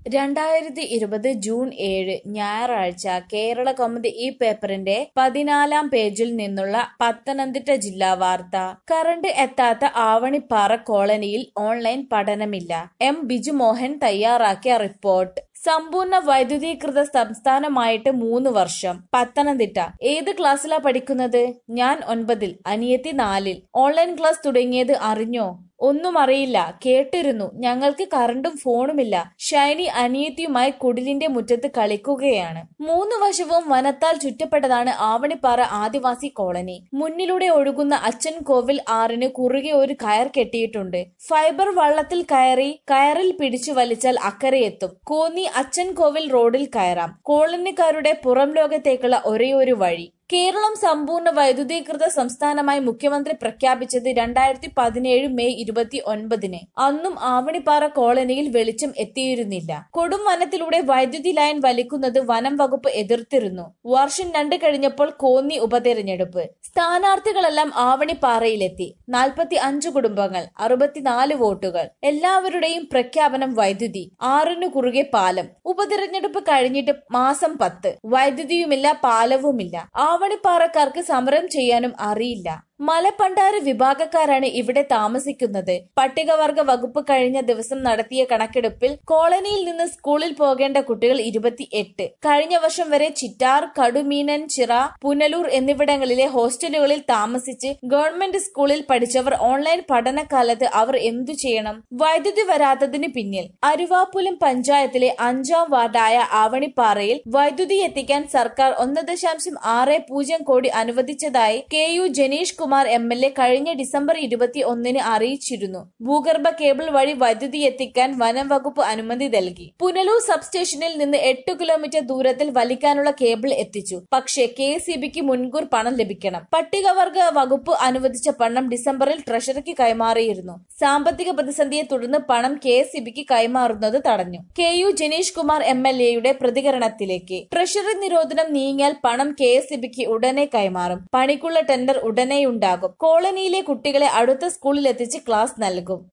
രണ്ടായിരത്തി ഇരുപത് ജൂൺ ഏഴ് ഞായറാഴ്ച കേരള കൗമുദി ഈ പേപ്പറിന്റെ പതിനാലാം പേജിൽ നിന്നുള്ള പത്തനംതിട്ട ജില്ലാ വാർത്ത കറണ്ട് എത്താത്ത ആവണിപ്പാറ കോളനിയിൽ ഓൺലൈൻ പഠനമില്ല എം ബിജുമോഹൻ തയ്യാറാക്കിയ റിപ്പോർട്ട് സമ്പൂർണ്ണ വൈദ്യുതീകൃത സംസ്ഥാനമായിട്ട് മൂന്ന് വർഷം പത്തനംതിട്ട ഏത് ക്ലാസ്സിലാ പഠിക്കുന്നത് ഞാൻ ഒൻപതിൽ അനിയത്തി നാലിൽ ഓൺലൈൻ ക്ലാസ് തുടങ്ങിയത് അറിഞ്ഞോ ഒന്നും അറിയില്ല കേട്ടിരുന്നു ഞങ്ങൾക്ക് കറണ്ടും ഫോണുമില്ല ഷൈനി അനിയത്തിയുമായി കുടിലിന്റെ മുറ്റത്ത് കളിക്കുകയാണ് മൂന്ന് വശവും വനത്താൽ ചുറ്റപ്പെട്ടതാണ് ആവണിപ്പാറ ആദിവാസി കോളനി മുന്നിലൂടെ ഒഴുകുന്ന അച്ഛൻ കോവിൽ ആറിന് കുറുകെ ഒരു കയർ കെട്ടിയിട്ടുണ്ട് ഫൈബർ വള്ളത്തിൽ കയറി കയറിൽ പിടിച്ചു വലിച്ചാൽ അക്കരയെത്തും കോന്നി അച്ഛൻ കോവിൽ റോഡിൽ കയറാം കോളനിക്കാരുടെ പുറം ലോകത്തേക്കുള്ള ഒരേയൊരു വഴി കേരളം സമ്പൂർണ്ണ വൈദ്യുതീകൃത സംസ്ഥാനമായി മുഖ്യമന്ത്രി പ്രഖ്യാപിച്ചത് രണ്ടായിരത്തി പതിനേഴ് മെയ് ഇരുപത്തി ഒൻപതിന് അന്നും ആവണിപ്പാറ കോളനിയിൽ വെളിച്ചം എത്തിയിരുന്നില്ല കൊടും വനത്തിലൂടെ വൈദ്യുതി ലൈൻ വലിക്കുന്നത് വനം വകുപ്പ് എതിർത്തിരുന്നു വർഷം രണ്ട് കഴിഞ്ഞപ്പോൾ കോന്നി ഉപതെരഞ്ഞെടുപ്പ് സ്ഥാനാർത്ഥികളെല്ലാം ആവണിപ്പാറയിലെത്തി നാൽപ്പത്തി അഞ്ച് കുടുംബങ്ങൾ അറുപത്തിനാല് വോട്ടുകൾ എല്ലാവരുടെയും പ്രഖ്യാപനം വൈദ്യുതി ആറിനു കുറുകെ പാലം ഉപതെരഞ്ഞെടുപ്പ് കഴിഞ്ഞിട്ട് മാസം പത്ത് വൈദ്യുതിയുമില്ല പാലവുമില്ല ആവണിപ്പാറക്കാർക്ക് സമരം ചെയ്യാനും അറിയില്ല മലപ്പണ്ടാര വിഭാഗക്കാരാണ് ഇവിടെ താമസിക്കുന്നത് പട്ടികവർഗ വകുപ്പ് കഴിഞ്ഞ ദിവസം നടത്തിയ കണക്കെടുപ്പിൽ കോളനിയിൽ നിന്ന് സ്കൂളിൽ പോകേണ്ട കുട്ടികൾ ഇരുപത്തിയെട്ട് കഴിഞ്ഞ വർഷം വരെ ചിറ്റാർ കടുമീനൻ ചിറ പുനലൂർ എന്നിവിടങ്ങളിലെ ഹോസ്റ്റലുകളിൽ താമസിച്ച് ഗവൺമെന്റ് സ്കൂളിൽ പഠിച്ചവർ ഓൺലൈൻ പഠനകാലത്ത് അവർ എന്തു ചെയ്യണം വൈദ്യുതി വരാത്തതിന് പിന്നിൽ അരുവാപ്പുലം പഞ്ചായത്തിലെ അഞ്ചാം വാർഡായ ആവണിപ്പാറയിൽ വൈദ്യുതി എത്തിക്കാൻ സർക്കാർ ഒന്ന് ദശാംശം ആറ് പൂജ്യം കോടി അനുവദിച്ചതായി K U Janeesh Kumar M L A കഴിഞ്ഞ ഡിസംബർ ഇരുപത്തി ഒന്നിന് അറിയിച്ചിരുന്നു ഭൂഗർഭ കേബിൾ വഴി വൈദ്യുതി എത്തിക്കാൻ വനം വകുപ്പ് അനുമതി നൽകി പുനലൂർ സബ്സ്റ്റേഷനിൽ നിന്ന് എട്ട് കിലോമീറ്റർ ദൂരത്തിൽ വലിക്കാനുള്ള കേബിൾ എത്തിച്ചു പക്ഷേ കെ സി ബിക്ക് മുൻകൂർ പണം ലഭിക്കണം പട്ടികവർഗ വകുപ്പ് അനുവദിച്ച പണം ഡിസംബറിൽ ട്രഷറിക്ക് കൈമാറിയിരുന്നു സാമ്പത്തിക പ്രതിസന്ധിയെ തുടർന്ന് പണം കെ എസ് ബിക്ക് കൈമാറുന്നത് തടഞ്ഞു K U Janeesh Kumar M L എയുടെ പ്രതികരണത്തിലേക്ക് ട്രഷറി നിരോധനം നീങ്ങിയാൽ പണം കെ എസ് ബിക്ക് ഉടനെ കൈമാറും പണിക്കുള്ള ടെൻഡർ ഉടനെയുണ്ടാകും കോളനിയിലെ കുട്ടികളെ അടുത്ത സ്കൂളിലെത്തിച്ച് ക്ലാസ് നൽകും